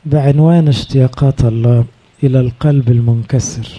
بعنوان اشتياقات الله إلى القلب المنكسر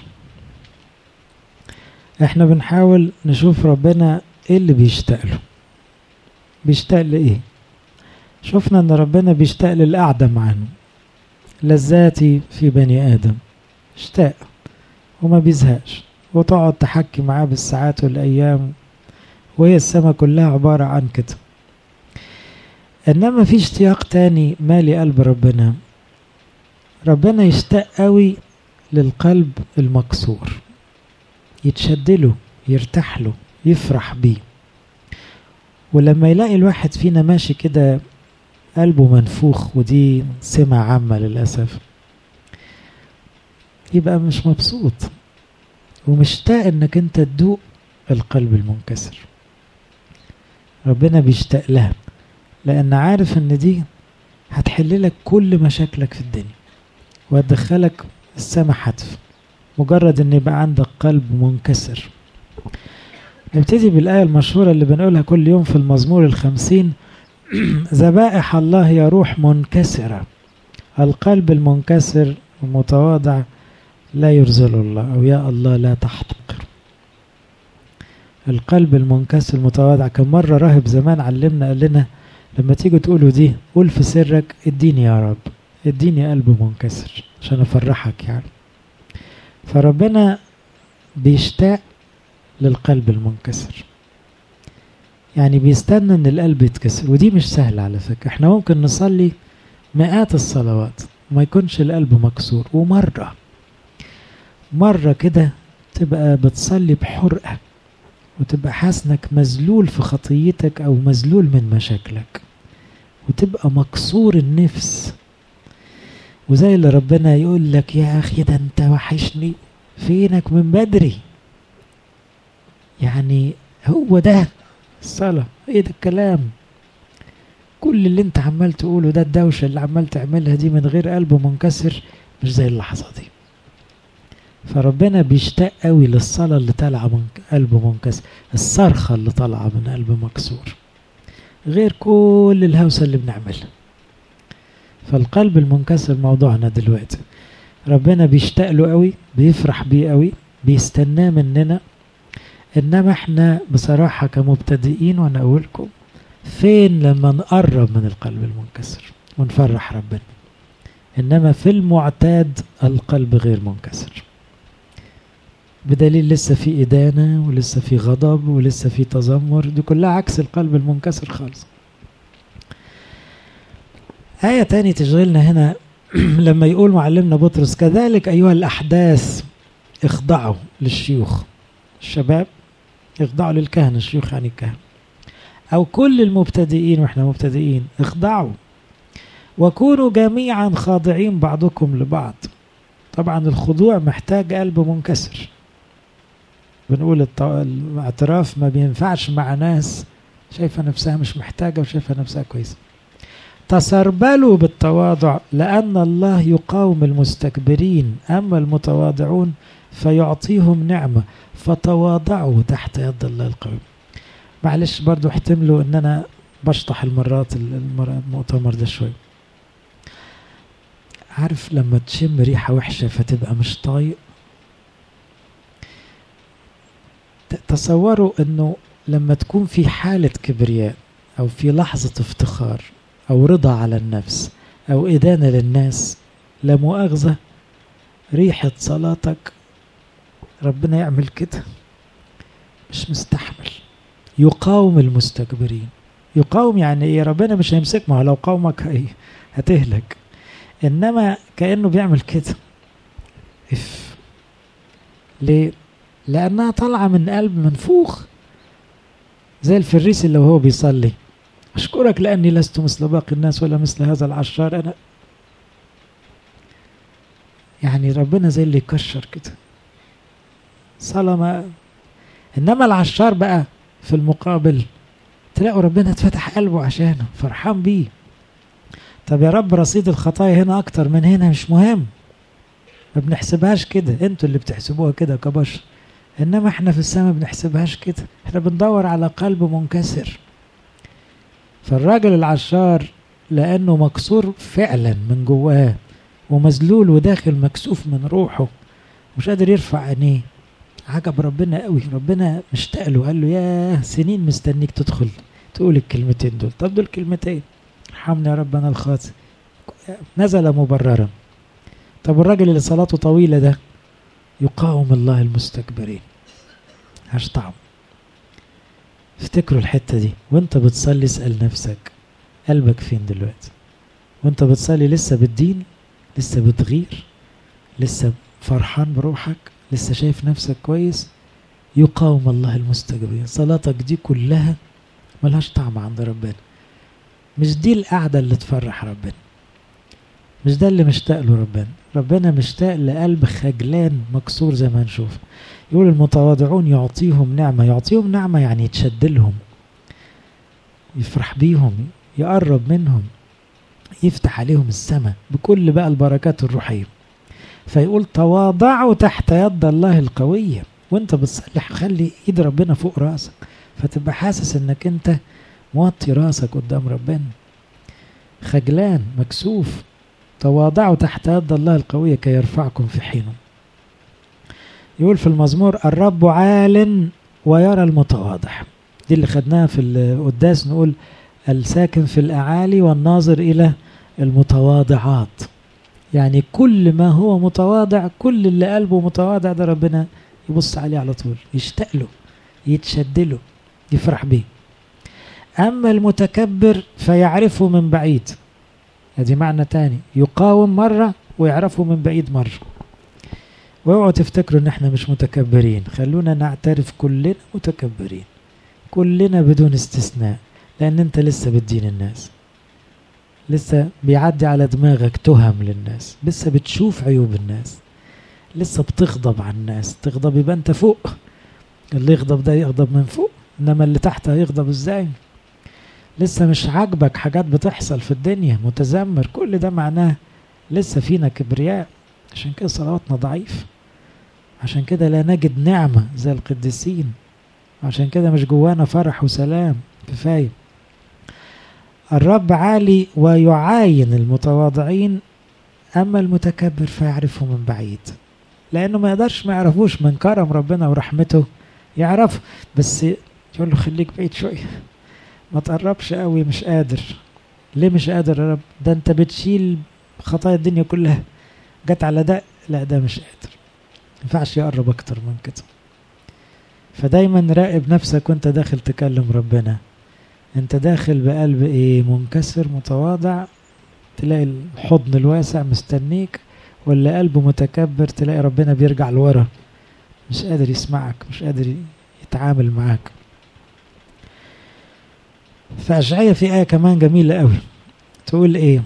احنا بنحاول نشوف ربنا ايه اللي بيشتاق له بيشتاق لايه شفنا ان ربنا بيشتاق للقعدة معانا لذاتي في بني آدم اشتاق وما بيزهقش وتقعد تحكي معاه بالساعات والأيام وهي السما كلها عبارة عن كده إنما في اشتياق تاني مالي قلب ربنا ربنا يشتاق قوي للقلب المكسور يتشدله يرتاح له يفرح بيه ولما يلاقي الواحد فينا ماشي كده قلبه منفوخ ودي سمة عامة للأسف يبقى مش مبسوط ومشتاق انك انت تدوق القلب المنكسر ربنا بيشتاق لها لان عارف ان دي هتحل لك كل مشاكلك في الدنيا وهتدخلك السما حتف مجرد ان يبقى عندك قلب منكسر نبتدي بالآية المشهورة اللي بنقولها كل يوم في المزمور الخمسين ذبائح الله يا روح منكسرة القلب المنكسر المتواضع لا يرزل الله أو يا الله لا تحتقر القلب المنكسر المتواضع كم مرة راهب زمان علمنا قال لنا لما تيجوا تقولوا دي قول في سرك اديني يا رب اديني قلب منكسر عشان افرحك يعني فربنا بيشتاق للقلب المنكسر يعني بيستنى ان القلب يتكسر ودي مش سهلة على فكرة احنا ممكن نصلي مئات الصلوات وما يكونش القلب مكسور ومرة مرة كده تبقى بتصلي بحرقة وتبقى حاسس انك مذلول في خطيتك او مذلول من مشاكلك وتبقى مكسور النفس وزي اللي ربنا يقول لك يا اخي ده انت وحشني فينك من بدري يعني هو ده الصلاة ايه ده الكلام كل اللي انت عمال تقوله ده الدوشة اللي عمال تعملها دي من غير قلب منكسر مش زي اللحظة دي فربنا بيشتاق قوي للصلاة اللي طالعة من قلب منكسر الصرخة اللي طالعة من قلب مكسور غير كل الهوسة اللي بنعملها فالقلب المنكسر موضوعنا دلوقتي ربنا بيشتاق له قوي بيفرح بيه قوي بيستناه مننا انما احنا بصراحة كمبتدئين وانا اقولكم فين لما نقرب من القلب المنكسر ونفرح ربنا انما في المعتاد القلب غير منكسر بدليل لسه في إدانة ولسه في غضب ولسه في تذمر دي كلها عكس القلب المنكسر خالص آية تاني تشغلنا هنا لما يقول معلمنا بطرس كذلك أيها الأحداث اخضعوا للشيوخ الشباب اخضعوا للكهنة الشيوخ يعني الكهنة أو كل المبتدئين وإحنا مبتدئين اخضعوا وكونوا جميعا خاضعين بعضكم لبعض طبعا الخضوع محتاج قلب منكسر بنقول الاعتراف ما بينفعش مع ناس شايفة نفسها مش محتاجة وشايفة نفسها كويسة تسربلوا بالتواضع لأن الله يقاوم المستكبرين أما المتواضعون فيعطيهم نعمة فتواضعوا تحت يد الله القوي معلش برضو احتملوا ان انا بشطح المرات المؤتمر ده شوي عارف لما تشم ريحة وحشة فتبقى مش طايق تصوروا انه لما تكون في حالة كبرياء او في لحظة افتخار او رضا على النفس او ادانة للناس لا مؤاخذة ريحة صلاتك ربنا يعمل كده مش مستحمل يقاوم المستكبرين يقاوم يعني ايه ربنا مش هيمسك ما لو قاومك هي هتهلك انما كانه بيعمل كده اف ليه لانها طالعه من قلب منفوخ زي الفريسي اللي وهو بيصلي اشكرك لاني لست مثل باقي الناس ولا مثل هذا العشار انا يعني ربنا زي اللي يكشر كده صلاة ما انما العشار بقى في المقابل تلاقوا ربنا اتفتح قلبه عشانه فرحان بيه طب يا رب رصيد الخطايا هنا اكتر من هنا مش مهم ما بنحسبهاش كده انتوا اللي بتحسبوها كده كبشر انما احنا في السماء بنحسبهاش كده احنا بندور على قلب منكسر فالراجل العشار لانه مكسور فعلا من جواه ومذلول وداخل مكسوف من روحه مش قادر يرفع عينيه عجب ربنا قوي ربنا مشتاق له قال له يا سنين مستنيك تدخل تقول الكلمتين دول طب دول كلمتين ارحمني يا رب انا الخاطئ نزل مبررا طب الراجل اللي صلاته طويلة ده يقاوم الله المستكبرين هاش طعم افتكروا الحتة دي وانت بتصلي اسأل نفسك قلبك فين دلوقتي وانت بتصلي لسه بالدين لسه بتغير لسه فرحان بروحك لسه شايف نفسك كويس يقاوم الله المستكبرين صلاتك دي كلها ملهاش طعم عند ربنا مش دي القعدة اللي تفرح ربنا مش ده اللي مشتاق له ربنا ربنا مشتاق لقلب خجلان مكسور زي ما هنشوف يقول المتواضعون يعطيهم نعمة يعطيهم نعمة يعني يتشد لهم يفرح بيهم يقرب منهم يفتح عليهم السماء بكل بقى البركات الروحية فيقول تواضعوا تحت يد الله القوية وانت بتصلي خلي ايد ربنا فوق راسك فتبقى حاسس انك انت موطي راسك قدام ربنا خجلان مكسوف تواضعوا تحت يد الله القوية كي يرفعكم في حينه يقول في المزمور الرب عال ويرى المتواضع دي اللي خدناها في القداس نقول الساكن في الأعالي والناظر إلى المتواضعات يعني كل ما هو متواضع كل اللي قلبه متواضع ده ربنا يبص عليه على طول يشتاق له يتشد له يفرح بيه أما المتكبر فيعرفه من بعيد ادي معنى تاني يقاوم مرة ويعرفه من بعيد مرة واوعوا تفتكروا ان احنا مش متكبرين خلونا نعترف كلنا متكبرين كلنا بدون استثناء لان انت لسه بتدين الناس لسه بيعدي على دماغك تهم للناس لسه بتشوف عيوب الناس لسه بتغضب على الناس تغضب يبقى انت فوق اللي يغضب ده يغضب من فوق انما اللي تحت هيغضب ازاي لسه مش عاجبك حاجات بتحصل في الدنيا متذمر كل ده معناه لسه فينا كبرياء عشان كده صلواتنا ضعيف عشان كده لا نجد نعمة زي القديسين عشان كده مش جوانا فرح وسلام كفاية الرب عالي ويعاين المتواضعين أما المتكبر فيعرفه من بعيد لأنه ما يقدرش ما يعرفوش من كرم ربنا ورحمته يعرف بس يقول له خليك بعيد شوية ما تقربش قوي مش قادر ليه مش قادر يا رب ده انت بتشيل خطايا الدنيا كلها جت على ده لا ده مش قادر ينفعش يقرب اكتر من كده فدايما راقب نفسك وانت داخل تكلم ربنا انت داخل بقلب ايه منكسر متواضع تلاقي الحضن الواسع مستنيك ولا قلب متكبر تلاقي ربنا بيرجع لورا مش قادر يسمعك مش قادر يتعامل معاك فأشعية في آية كمان جميلة قوي تقول إيه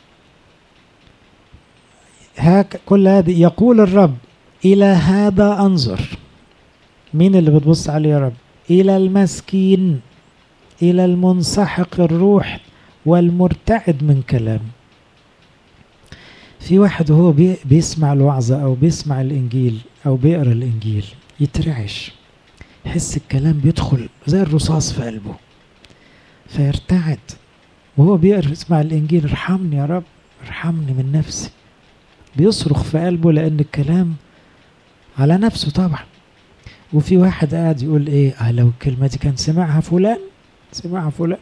هاك كل هذه يقول الرب إلى هذا أنظر مين اللي بتبص عليه يا رب إلى المسكين إلى المنسحق الروح والمرتعد من كلام في واحد وهو بيسمع الوعظة أو بيسمع الإنجيل أو بيقرأ الإنجيل يترعش يحس الكلام بيدخل زي الرصاص في قلبه فيرتعد وهو بيقرأ يسمع الإنجيل ارحمني يا رب ارحمني من نفسي بيصرخ في قلبه لأن الكلام على نفسه طبعا وفي واحد قاعد يقول ايه اه لو الكلمة دي كان سمعها فلان سمعها فلان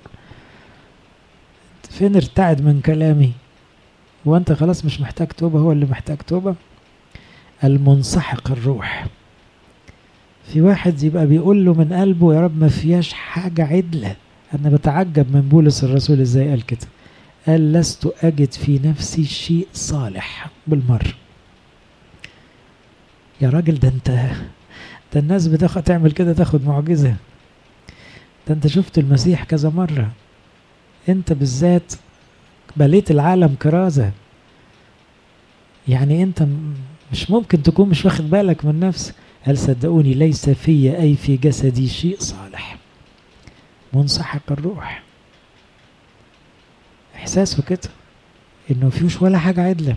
فين ارتعد من كلامي وانت خلاص مش محتاج توبة هو اللي محتاج توبة المنسحق الروح في واحد يبقى بيقول له من قلبه يا رب ما فيهاش حاجة عدلة أنا بتعجب من بولس الرسول إزاي قال كده قال لست أجد في نفسي شيء صالح بالمرة يا راجل ده أنت ده الناس بتاخد تعمل كده تاخد معجزة ده أنت شفت المسيح كذا مرة أنت بالذات بليت العالم كرازة يعني أنت مش ممكن تكون مش واخد بالك من نفسك قال صدقوني ليس في أي في جسدي شيء صالح منسحق الروح احساسه كده انه فيهوش ولا حاجة عدلة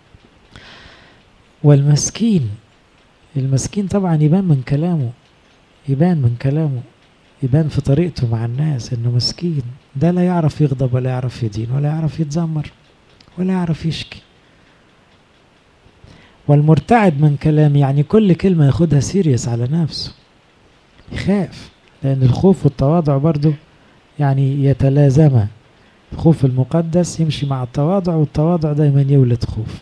والمسكين المسكين طبعا يبان من كلامه يبان من كلامه يبان في طريقته مع الناس انه مسكين ده لا يعرف يغضب ولا يعرف يدين ولا يعرف يتذمر ولا يعرف يشكي والمرتعد من كلام يعني كل كلمة ياخدها سيريس على نفسه يخاف لأن الخوف والتواضع برضو يعني يتلازما الخوف المقدس يمشي مع التواضع والتواضع دايما يولد خوف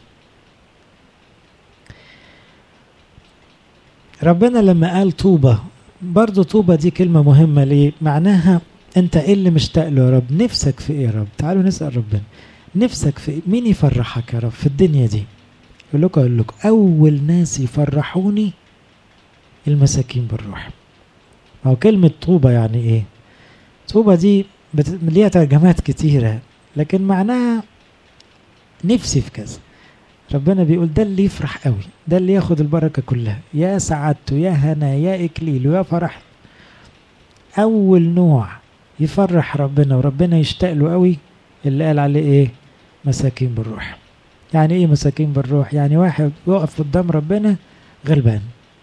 ربنا لما قال طوبة برضو طوبة دي كلمة مهمة ليه معناها انت ايه اللي مشتاق له يا رب نفسك في ايه يا رب تعالوا نسأل ربنا نفسك في إيه؟ مين يفرحك يا رب في الدنيا دي يقول لكم اقول لكم اول ناس يفرحوني المساكين بالروح ما هو كلمة طوبة يعني ايه طوبة دي بت... ليها ترجمات كتيرة لكن معناها نفسي في كذا ربنا بيقول ده اللي يفرح قوي ده اللي ياخد البركة كلها يا سعادته يا هنا يا إكليل يا فرح أول نوع يفرح ربنا وربنا يشتاق له قوي اللي قال عليه إيه مساكين بالروح يعني إيه مساكين بالروح يعني واحد يقف قدام ربنا غلبان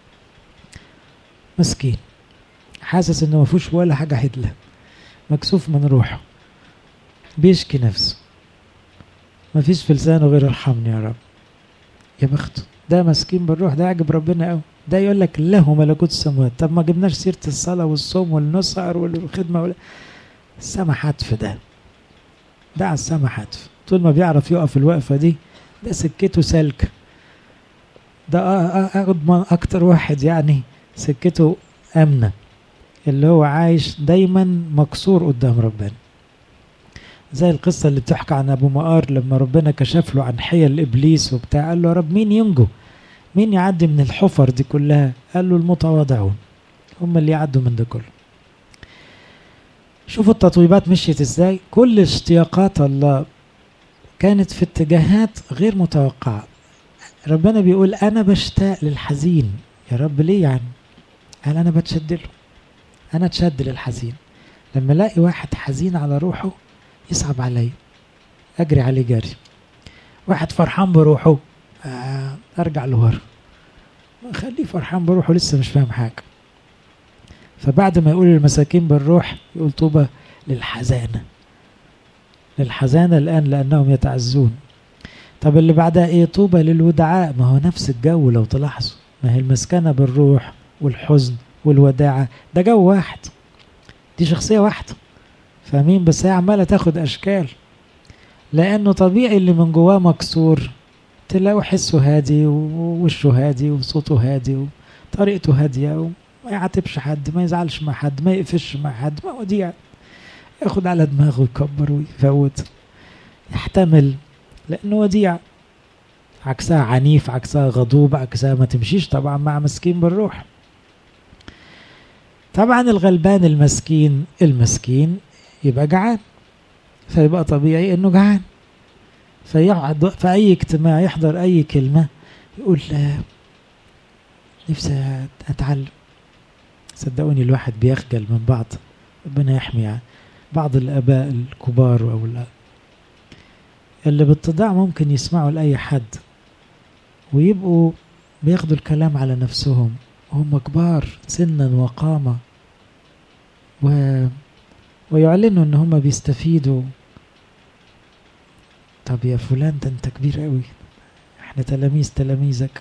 مسكين حاسس انه ما فيهوش ولا حاجه عدله مكسوف من روحه بيشكي نفسه ما فيش في لسانه غير ارحمني يا رب يا بخته ده مسكين بالروح ده عجب ربنا قوي ده يقول لك له ملكوت السماوات طب ما جبناش سيره الصلاه والصوم والنصر والخدمه ولا السما حتف ده ده على السما حتف طول ما بيعرف يقف الوقفه دي ده سكته سلك ده اضمن اكتر واحد يعني سكته امنه اللي هو عايش دايما مكسور قدام ربنا زي القصة اللي بتحكي عن أبو مقار لما ربنا كشف له عن حيل إبليس وبتاع قال له يا رب مين ينجو مين يعدي من الحفر دي كلها قال له المتواضعون هم اللي يعدوا من ده كله شوفوا التطويبات مشيت ازاي كل اشتياقات الله كانت في اتجاهات غير متوقعة ربنا بيقول أنا بشتاق للحزين يا رب ليه يعني قال أنا بتشد له أنا أتشد للحزين لما ألاقي واحد حزين على روحه يصعب علي أجري عليه جري واحد فرحان بروحه آه أرجع لورا خليه فرحان بروحه لسه مش فاهم حاجة فبعد ما يقول المساكين بالروح يقول طوبى للحزانة للحزانة الآن لأنهم يتعزون طب اللي بعدها إيه طوبى للودعاء ما هو نفس الجو لو تلاحظوا ما هي المسكنة بالروح والحزن والوداعة ده جو واحد دي شخصية واحدة فاهمين بس هي عمالة تاخد أشكال لأنه طبيعي اللي من جواه مكسور تلاقوا حسه هادي ووشه هادي وصوته هادي وطريقته هادية وما يعاتبش حد ما يزعلش مع حد ما يقفش مع حد ما وديع ياخد على دماغه ويكبر ويفوت يحتمل لأنه وديع عكسها عنيف عكسها غضوب عكسها ما تمشيش طبعا مع مسكين بالروح طبعا الغلبان المسكين المسكين يبقى جعان فيبقى طبيعي انه جعان فيقعد في اي اجتماع يحضر اي كلمه يقول نفسي اتعلم صدقوني الواحد بيخجل من بعض ربنا يحمي يعني بعض الاباء الكبار او اللي بالتضاع ممكن يسمعوا لاي حد ويبقوا بياخدوا الكلام على نفسهم وهم كبار سنا وقامة و... ويعلنوا ان هم بيستفيدوا طب يا فلان ده انت كبير قوي احنا تلاميذ تلاميذك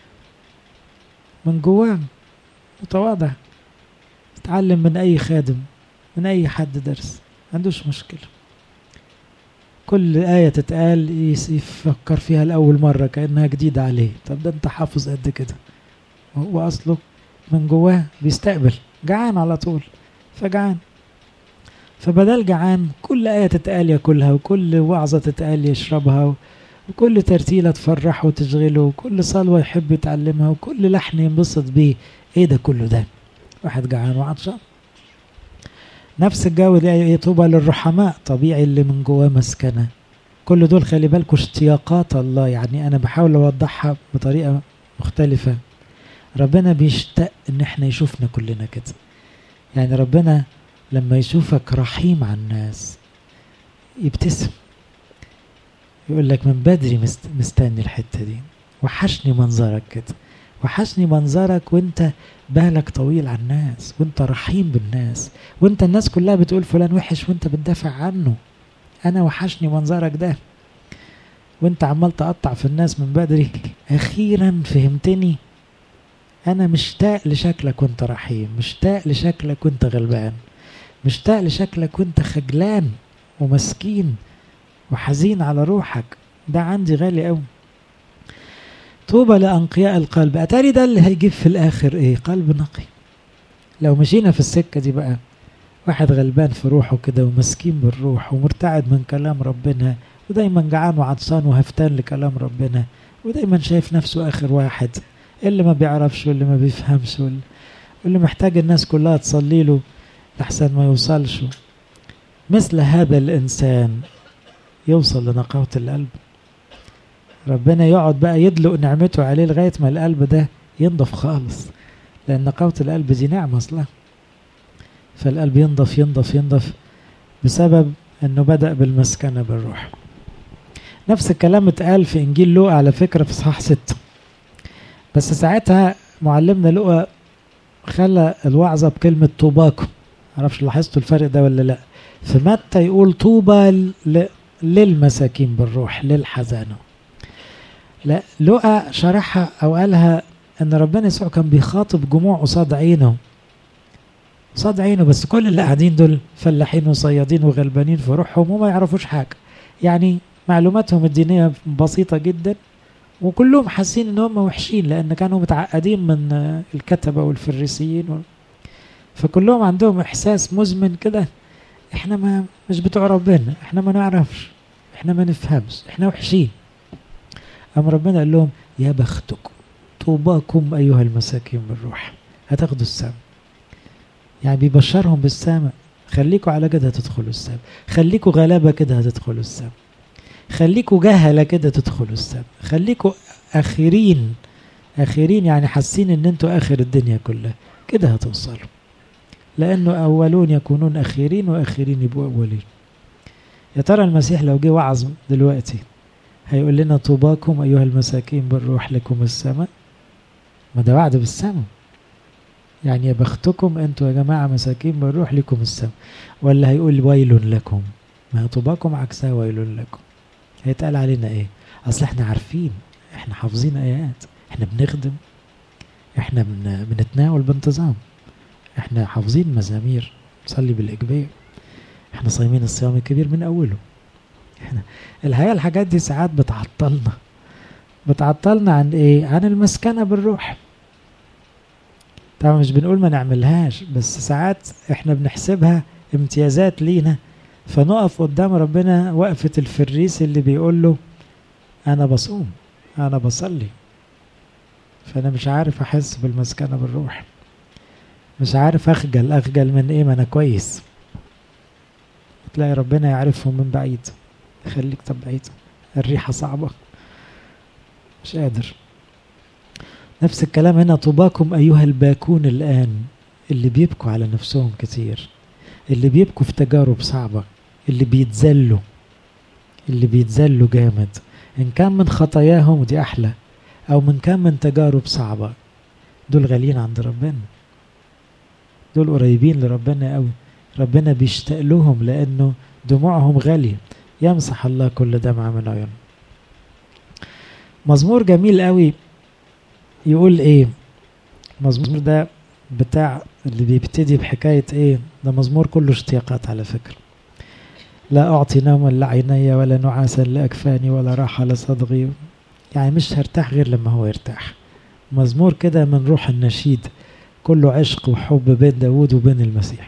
من جواه متواضع اتعلم من اي خادم من اي حد درس عندوش مشكلة كل آية تتقال يفكر فيها لأول مرة كأنها جديدة عليه طب ده انت حافظ قد كده هو أصله من جواه بيستقبل جعان على طول فجعان فبدل جعان كل آية تتقال ياكلها وكل وعظة تتقال يشربها وكل ترتيلة تفرحه وتشغله وكل صلوة يحب يتعلمها وكل لحن ينبسط بيه ايه ده كله ده واحد جعان وعطشان نفس الجو ده طوبى للرحماء طبيعي اللي من جواه مسكنة كل دول خلي بالكم اشتياقات الله يعني انا بحاول اوضحها بطريقة مختلفة ربنا بيشتاق ان احنا يشوفنا كلنا كده يعني ربنا لما يشوفك رحيم على الناس يبتسم يقول لك من بدري مستني الحته دي وحشني منظرك كده وحشني منظرك وانت بالك طويل على الناس وانت رحيم بالناس وانت الناس كلها بتقول فلان وحش وانت بتدافع عنه انا وحشني منظرك ده وانت عمال تقطع في الناس من بدري أخيرا فهمتني أنا مشتاق لشكلك وأنت رحيم مشتاق لشكلك وأنت غلبان مشتاق لشكلك وأنت خجلان ومسكين وحزين على روحك ده عندي غالي قوي طوبى لأنقياء القلب أتاري ده اللي هيجيب في الآخر إيه قلب نقي لو مشينا في السكة دي بقى واحد غلبان في روحه كده ومسكين بالروح ومرتعد من كلام ربنا ودايما جعان وعطشان وهفتان لكلام ربنا ودايما شايف نفسه آخر واحد اللي ما بيعرفش واللي ما بيفهمش واللي محتاج الناس كلها تصلي له لحسن ما يوصلش مثل هذا الإنسان يوصل لنقاوة القلب ربنا يقعد بقى يدلق نعمته عليه لغاية ما القلب ده ينضف خالص لأن نقاوة القلب دي نعمة أصلا فالقلب ينضف ينضف ينضف بسبب أنه بدأ بالمسكنة بالروح نفس الكلام اتقال في إنجيل لوقا على فكرة في إصحاح ستة بس ساعتها معلمنا لوقا خلى الوعظة بكلمة طوباكم معرفش لاحظتوا الفرق ده ولا لأ في متى يقول طوبى للمساكين بالروح للحزانة لا لقى شرحها أو قالها أن ربنا يسوع كان بيخاطب جموع قصاد عينه قصاد عينه بس كل اللي قاعدين دول فلاحين وصيادين وغلبانين في روحهم وما يعرفوش حاجة يعني معلوماتهم الدينية بسيطة جدا وكلهم حاسين ان هم وحشين لان كانوا متعقدين من الكتبة والفريسيين و... فكلهم عندهم احساس مزمن كده احنا ما مش بتوع ربنا احنا ما نعرفش احنا ما نفهمش احنا وحشين أم ربنا قال لهم يا بختكم طوباكم أيها المساكين بالروح هتاخدوا السماء يعني بيبشرهم بالسماء خليكوا على كده هتدخلوا السماء خليكوا غلابة كده هتدخلوا السماء خليكوا جهلة كده تدخلوا السماء خليكوا أخيرين أخيرين يعني حاسين إن أنتوا آخر الدنيا كلها كده هتوصلوا لأنه أولون يكونون أخيرين وأخيرين يبقوا أولين يا ترى المسيح لو جه وعظ دلوقتي هيقول لنا طوباكم أيها المساكين بالروح لكم السماء ما ده وعد بالسماء يعني يا بختكم انتوا يا جماعة مساكين بالروح لكم السماء ولا هيقول ويل لكم ما طوباكم عكسها ويل لكم هيتقال علينا ايه اصل احنا عارفين احنا حافظين ايات احنا بنخدم احنا بن... بنتناول بانتظام احنا حافظين مزامير نصلي بالاجبار احنا صايمين الصيام الكبير من اوله احنا الحقيقه الحاجات دي ساعات بتعطلنا بتعطلنا عن ايه عن المسكنه بالروح طبعا مش بنقول ما نعملهاش بس ساعات احنا بنحسبها امتيازات لينا فنقف قدام ربنا وقفة الفريس اللي بيقول له أنا بصوم أنا بصلي فأنا مش عارف أحس بالمسكنة بالروح مش عارف أخجل أخجل من إيه ما أنا كويس تلاقي ربنا يعرفهم من بعيد خليك طب بعيد الريحة صعبة مش قادر نفس الكلام هنا طوباكم أيها الباكون الآن اللي بيبكوا على نفسهم كتير اللي بيبكوا في تجارب صعبة اللي بيتذلوا اللي بيتذلوا جامد إن كان من خطاياهم ودي أحلى أو من كان من تجارب صعبة دول غاليين عند ربنا دول قريبين لربنا قوي ربنا بيشتاق لهم لأنه دموعهم غالية يمسح الله كل دمعة من عيون مزمور جميل قوي يقول ايه مزمور ده بتاع اللي بيبتدي بحكاية ايه ده مزمور كله اشتياقات على فكرة لا أعطي نوما لعيني ولا نعاسا لأكفاني ولا راحة لصدغي يعني مش هرتاح غير لما هو يرتاح مزمور كده من روح النشيد كله عشق وحب بين داود وبين المسيح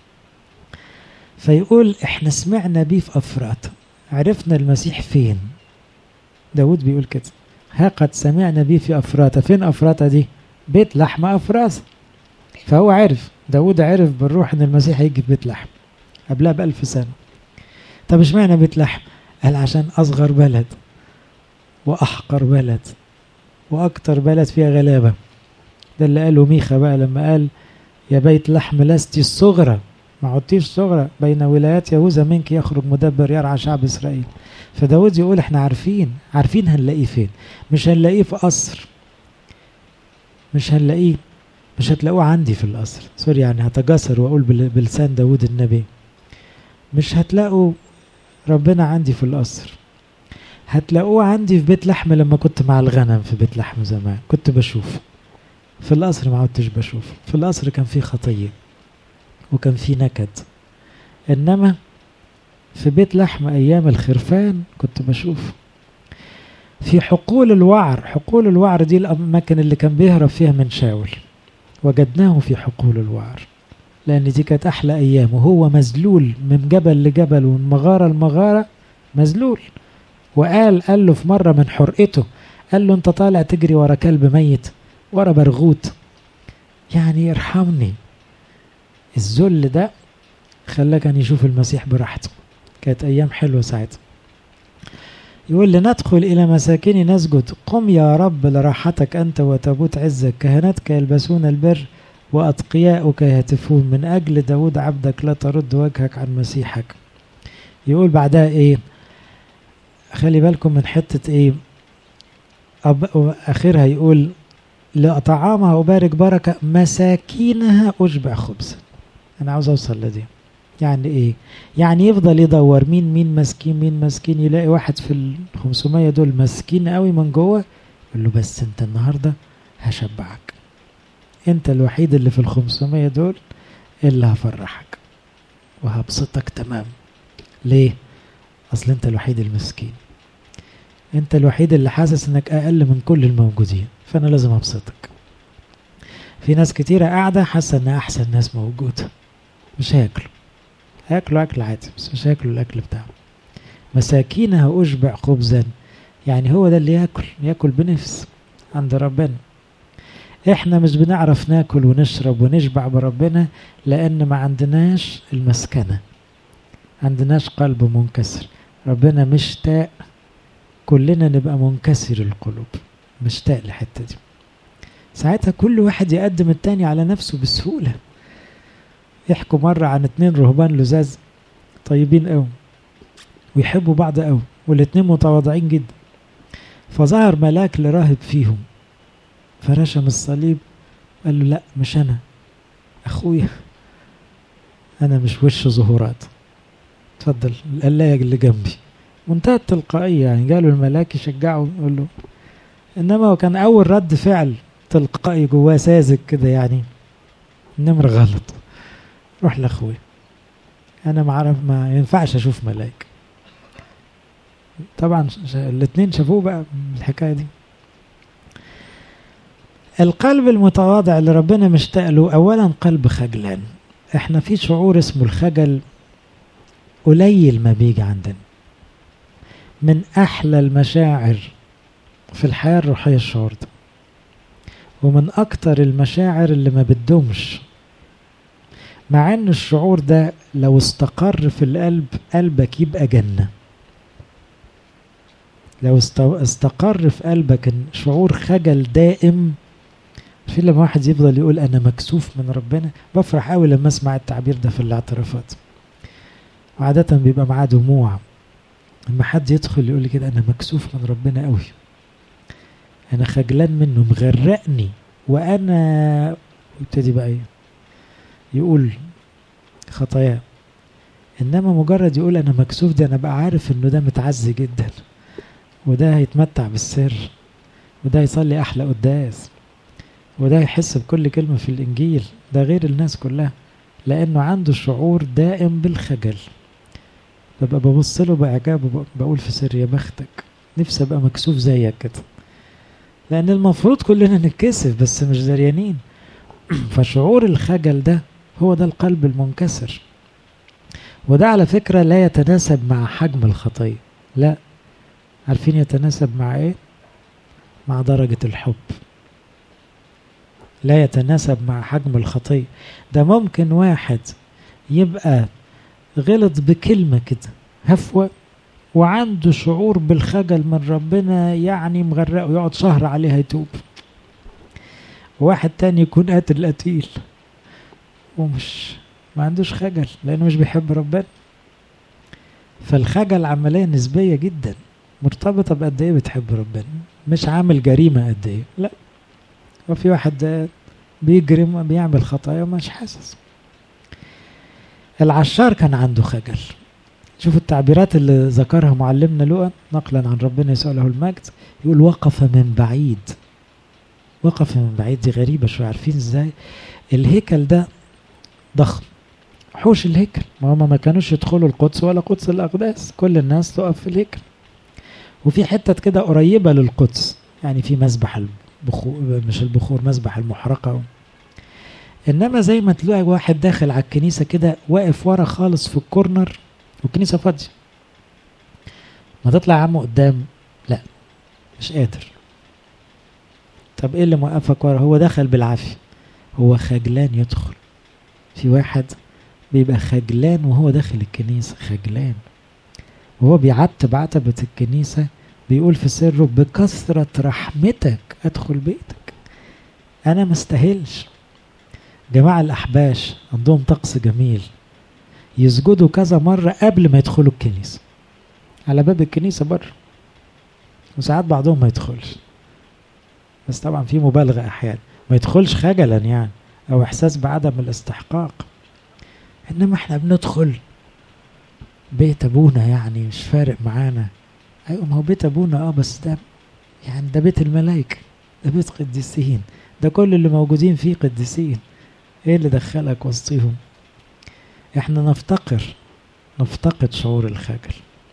فيقول احنا سمعنا بيه في أفراط عرفنا المسيح فين داود بيقول كده ها قد سمعنا به في أفراطة فين أفراطة دي بيت لحم أفراس فهو عرف داود عرف بالروح ان المسيح هيجي في بيت لحم قبلها بألف سنة طب اشمعنى بيت لحم قال عشان أصغر بلد وأحقر بلد وأكتر بلد فيها غلابة ده اللي قاله ميخا بقى لما قال يا بيت لحم لست الصغرى ما عدتيش صغرى بين ولايات يهوذا منك يخرج مدبر يرعى شعب إسرائيل فداود يقول احنا عارفين عارفين هنلاقيه فين مش هنلاقيه في قصر مش هنلاقيه مش هتلاقوه عندي في القصر سوري يعني هتجسر واقول بلسان داود النبي مش هتلاقوا ربنا عندي في القصر هتلاقوه عندي في بيت لحم لما كنت مع الغنم في بيت لحم زمان كنت بشوفه في القصر ما عدتش بشوفه في القصر كان فيه خطية وكان فيه نكد إنما في بيت لحم أيام الخرفان كنت بشوفه في حقول الوعر حقول الوعر دي الأماكن اللي كان بيهرب فيها من شاول وجدناه في حقول الوعر لأن دي كانت أحلى أيام وهو مذلول من جبل لجبل ومن مغارة لمغارة مذلول وقال قال له في مرة من حرقته قال له أنت طالع تجري ورا كلب ميت ورا برغوت يعني ارحمني الذل ده خلاه كان يشوف المسيح براحته كانت أيام حلوة ساعتها يقول لندخل إلى مساكن نسجد قم يا رب لراحتك أنت وتابوت عزك كهنتك يلبسون البر وأتقياؤك يهتفون من أجل داود عبدك لا ترد وجهك عن مسيحك يقول بعدها إيه خلي بالكم من حتة إيه أب... آخرها يقول لطعامها أبارك بركة مساكينها أشبع خبزا أنا عاوز أوصل لدي يعني إيه يعني يفضل يدور مين مين مسكين مين مسكين يلاقي واحد في ال 500 دول مسكين قوي من جوه يقول له بس أنت النهاردة هشبعك أنت الوحيد اللي في ال 500 دول اللي هفرحك وهبسطك تمام ليه أصل أنت الوحيد المسكين أنت الوحيد اللي حاسس إنك أقل من كل الموجودين فأنا لازم أبسطك في ناس كتيرة قاعدة حاسة إن أحسن ناس موجودة مش هياكلوا هياكلوا أكل عادي بس مش هياكلوا الأكل بتاعهم مساكينها أشبع خبزا يعني هو ده اللي ياكل ياكل بنفس عند ربنا احنا مش بنعرف ناكل ونشرب ونشبع بربنا لأن ما عندناش المسكنة عندناش قلب منكسر ربنا مشتاق كلنا نبقى منكسر القلوب مشتاق للحته دي ساعتها كل واحد يقدم التاني على نفسه بسهوله يحكوا مرة عن اتنين رهبان لزاز طيبين قوي ويحبوا بعض قوي والاتنين متواضعين جدا فظهر ملاك لراهب فيهم فرشم الصليب قال له لا مش انا اخويا انا مش وش ظهورات اتفضل القلاية اللي جنبي منتهى التلقائية يعني جاله الملاك يشجعه يقول له انما هو كان اول رد فعل تلقائي جواه ساذج كده يعني النمر غلط روح لاخويا انا ما اعرف ما ينفعش اشوف ملاك طبعا الاثنين شافوه بقى الحكايه دي القلب المتواضع اللي ربنا مشتاق له اولا قلب خجلان احنا في شعور اسمه الخجل قليل ما بيجي عندنا من احلى المشاعر في الحياه الروحيه الشعور ده ومن اكتر المشاعر اللي ما بتدومش مع ان الشعور ده لو استقر في القلب قلبك يبقى جنه لو استقر في قلبك شعور خجل دائم في لما واحد يفضل يقول انا مكسوف من ربنا بفرح قوي لما اسمع التعبير ده في الاعترافات وعادة بيبقى معاه دموع لما حد يدخل يقول لي كده انا مكسوف من ربنا قوي انا خجلان منه مغرقني وانا يبتدي بقى ايه يقول خطاياه انما مجرد يقول انا مكسوف دي انا بقى عارف انه ده متعزي جدا وده هيتمتع بالسر وده يصلي احلى قداس وده يحس بكل كلمة في الإنجيل ده غير الناس كلها لأنه عنده شعور دائم بالخجل ببقى ببص له بإعجاب بقول في سر يا بختك نفسي أبقى مكسوف زيك كده لأن المفروض كلنا نتكسف بس مش دريانين فشعور الخجل ده هو ده القلب المنكسر وده على فكرة لا يتناسب مع حجم الخطية لا عارفين يتناسب مع ايه مع درجة الحب لا يتناسب مع حجم الخطية ده ممكن واحد يبقى غلط بكلمة كده هفوة وعنده شعور بالخجل من ربنا يعني مغرقه يقعد شهر عليها يتوب واحد تاني يكون قاتل قتيل ومش ما عندوش خجل لانه مش بيحب ربنا فالخجل عملية نسبية جدا مرتبطة بقد ايه بتحب ربنا مش عامل جريمة قد ايه لا وفي واحد بيجرم بيعمل خطايا ومش حاسس العشار كان عنده خجل شوفوا التعبيرات اللي ذكرها معلمنا لوقا نقلا عن ربنا يسوع له المجد يقول وقف من بعيد وقف من بعيد دي غريبة شوية عارفين ازاي الهيكل ده ضخم حوش الهيكل ما هم ما كانوش يدخلوا القدس ولا قدس الأقداس كل الناس تقف في الهيكل وفي حتة كده قريبة للقدس يعني في مسبح البخور مش البخور مسبح المحرقة انما زي ما تلاقي واحد داخل على الكنيسة كده واقف ورا خالص في الكورنر والكنيسة فاضية ما تطلع يا عم قدام لا مش قادر طب ايه اللي موقفك ورا هو دخل بالعافية هو خجلان يدخل في واحد بيبقى خجلان وهو داخل الكنيسة خجلان وهو بيعتب عتبة الكنيسة بيقول في سره بكثرة رحمتك أدخل بيتك أنا مستاهلش جماعة الأحباش عندهم طقس جميل يسجدوا كذا مرة قبل ما يدخلوا الكنيسة على باب الكنيسة بره وساعات بعضهم ما يدخلش بس طبعا في مبالغة أحيانا ما يدخلش خجلا يعني أو إحساس بعدم الاستحقاق إنما إحنا بندخل بيت أبونا يعني مش فارق معانا أيوة ما هو بيت أبونا أه بس ده يعني ده بيت الملائكة ده بيت قديسين ده كل اللي موجودين فيه قديسين ايه اللي دخلك وسطيهم احنا نفتقر نفتقد شعور الخجل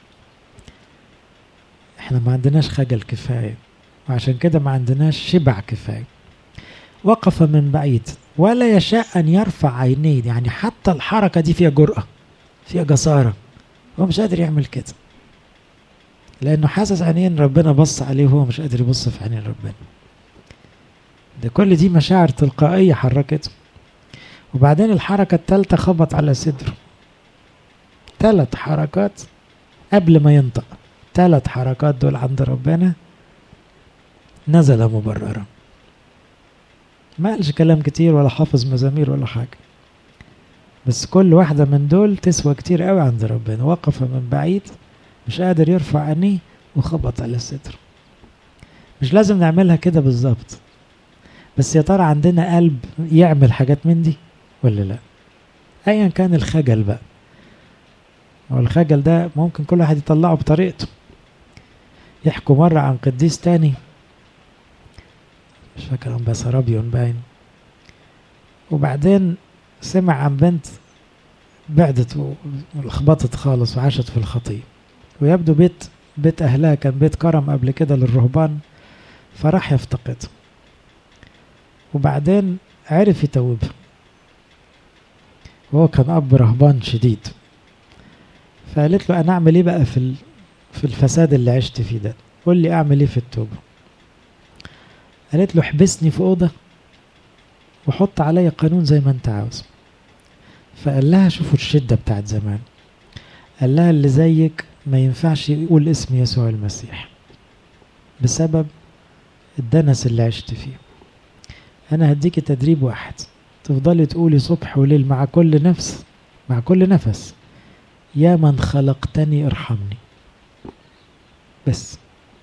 احنا ما عندناش خجل كفاية وعشان كده ما عندناش شبع كفاية وقف من بعيد ولا يشاء أن يرفع عينيه يعني حتى الحركة دي فيها جرأة فيها جسارة هو مش قادر يعمل كده لأنه حاسس عينين ربنا بص عليه وهو مش قادر يبص في عينين ربنا ده كل دي مشاعر تلقائية حركته وبعدين الحركة التالتة خبط على صدره ثلاث حركات قبل ما ينطق ثلاث حركات دول عند ربنا نزل مبررا ما قالش كلام كتير ولا حافظ مزامير ولا حاجة بس كل واحدة من دول تسوى كتير قوي عند ربنا وقف من بعيد مش قادر يرفع عينيه وخبط على الصدر مش لازم نعملها كده بالظبط بس يا ترى عندنا قلب يعمل حاجات من دي ولا لا ايا كان الخجل بقى والخجل ده ممكن كل واحد يطلعه بطريقته يحكوا مرة عن قديس تاني مش فاكر عن بسرابيون باين وبعدين سمع عن بنت بعدت ولخبطت خالص وعاشت في الخطية ويبدو بيت بيت أهلها كان بيت كرم قبل كده للرهبان فراح يفتقد وبعدين عرف يتوبها وهو كان أب رهبان شديد فقالت له أنا أعمل إيه بقى في في الفساد اللي عشت فيه ده قول لي أعمل إيه في التوبة قالت له احبسني في أوضة وحط عليا قانون زي ما أنت عاوز فقال لها شوفوا الشدة بتاعت زمان قال لها اللي زيك ما ينفعش يقول اسم يسوع المسيح بسبب الدنس اللي عشت فيه أنا هديكي تدريب واحد تفضلي تقولي صبح وليل مع كل نفس مع كل نفس يا من خلقتني ارحمني بس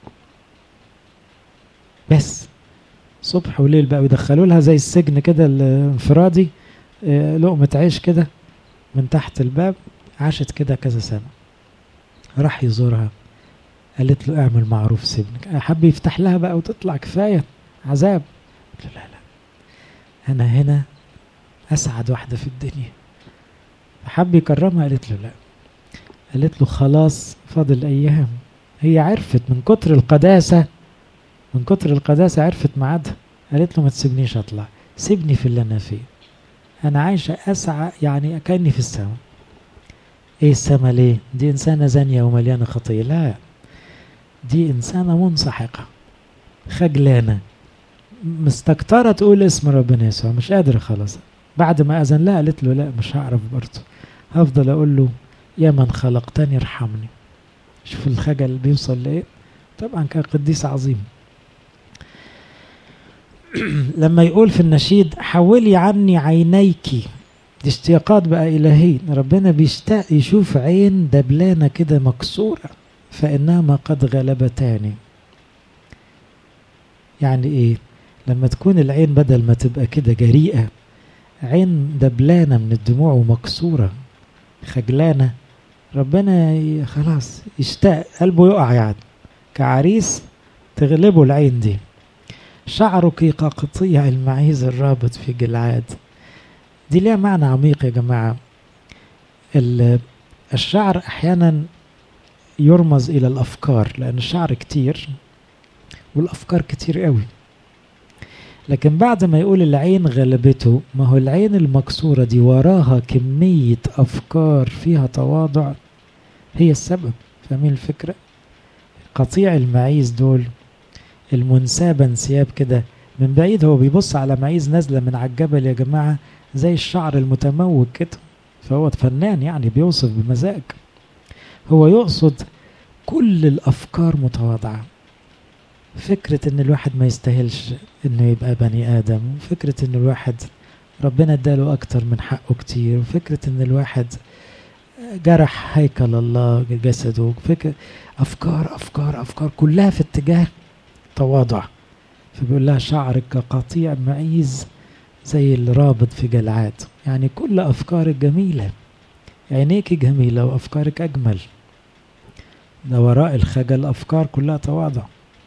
بس صبح وليل بقى يدخلوا لها زي السجن كده الانفرادي لقمة عيش كده من تحت الباب عاشت كده كذا سنة راح يزورها قالت له اعمل معروف سيبنك حب يفتح لها بقى وتطلع كفاية عذاب قلت له لا لا أنا هنا أسعد واحدة في الدنيا حب يكرمها قالت له لا قالت له خلاص فاضل أيام هي عرفت من كتر القداسة من كتر القداسة عرفت ميعادها قالت له ما تسيبنيش أطلع سيبني في اللي أنا فيه أنا عايشة أسعى يعني كأني في السماء إيه السماء ليه؟ دي إنسانة زانية ومليانة خطية لا دي إنسانة منسحقة خجلانة مستكترة تقول اسم ربنا يسوع مش قادرة خلاص بعد ما أذن لها قالت له لا مش هعرف برضه هفضل أقول له يا من خلقتني ارحمني شوف الخجل بيوصل لإيه طبعا كان قديس عظيم لما يقول في النشيد حولي عني عينيك دي اشتياقات بقى إلهية ربنا بيشتاق يشوف عين دبلانة كده مكسورة فإنما قد غلبتاني يعني إيه لما تكون العين بدل ما تبقى كده جريئة عين دبلانة من الدموع ومكسورة خجلانة ربنا خلاص يشتاق قلبه يقع يعني كعريس تغلبه العين دي شعرك كقطيع المعيز الرابط في جلعاد دي ليها معنى عميق يا جماعة الشعر أحيانا يرمز إلى الأفكار لأن الشعر كتير والأفكار كتير قوي لكن بعد ما يقول العين غلبته ما هو العين المكسورة دي وراها كمية أفكار فيها تواضع هي السبب فاهمين الفكرة قطيع المعيز دول المنسابة انسياب كده من بعيد هو بيبص على معيز نازلة من على الجبل يا جماعة زي الشعر المتموج كده فهو فنان يعني بيوصف بمزاج هو يقصد كل الأفكار متواضعة فكرة إن الواحد ما يستاهلش إنه يبقى بني آدم وفكرة إن الواحد ربنا اداله أكتر من حقه كتير وفكرة إن الواحد جرح هيكل الله جسده فكرة أفكار أفكار أفكار كلها في اتجاه تواضع فبيقول لها شعرك كقطيع معيز زي الرابط في جلعاد يعني كل أفكارك جميلة عينيك جميلة وأفكارك أجمل ده وراء الخجل أفكار كلها تواضع